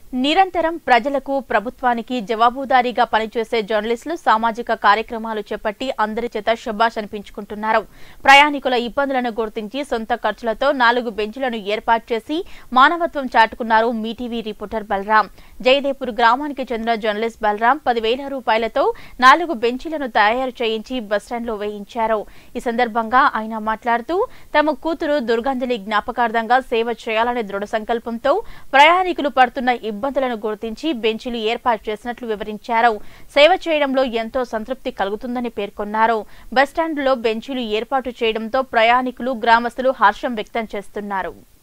నిరంతరం ప్రజలకు ప్రభుత్వానికి జవాబుదారీగా పనిచేసే జర్నలిస్టులు సామాజిక కార్యక్రమాలు చేపట్టి అందరి చేత శబాష్ అనిపించుకుంటున్నారు ప్రయాణికుల ఇబ్బందులను గుర్తించి సొంత ఖర్చులతో నాలుగు బెంచులను ఏర్పాటు చేసి మానవత్వం చాటుకున్నారు మీటీవీ రిపోర్టర్ బలరాం జయదేపూర్ గ్రామానికి చెందిన జర్నలిస్ట్ బలరాం పదివేల రూపాయలతో నాలుగు బెంచీలను తయారు చేయించి బస్టాండ్లో వేయించారు ఈ సందర్భంగా ఆయన మాట్లాడుతూ తమ కూతురు దుర్గాంజలి జ్ఞాపకార్థంగా సేవ చేయాలనే దృఢ సంకల్పంతో ప్రయాణికులు పడుతున్న ఇబ్బందులను గుర్తించి బెంచీలు ఏర్పాటు చేసినట్లు వివరించారు సేవ చేయడంలో ఎంతో సంతృప్తి కలుగుతుందని పేర్కొన్నారు బస్టాండ్లో బెంచీలు ఏర్పాటు చేయడంతో ప్రయాణికులు గ్రామస్తులు హర్షం వ్యక్తం చేస్తున్నారు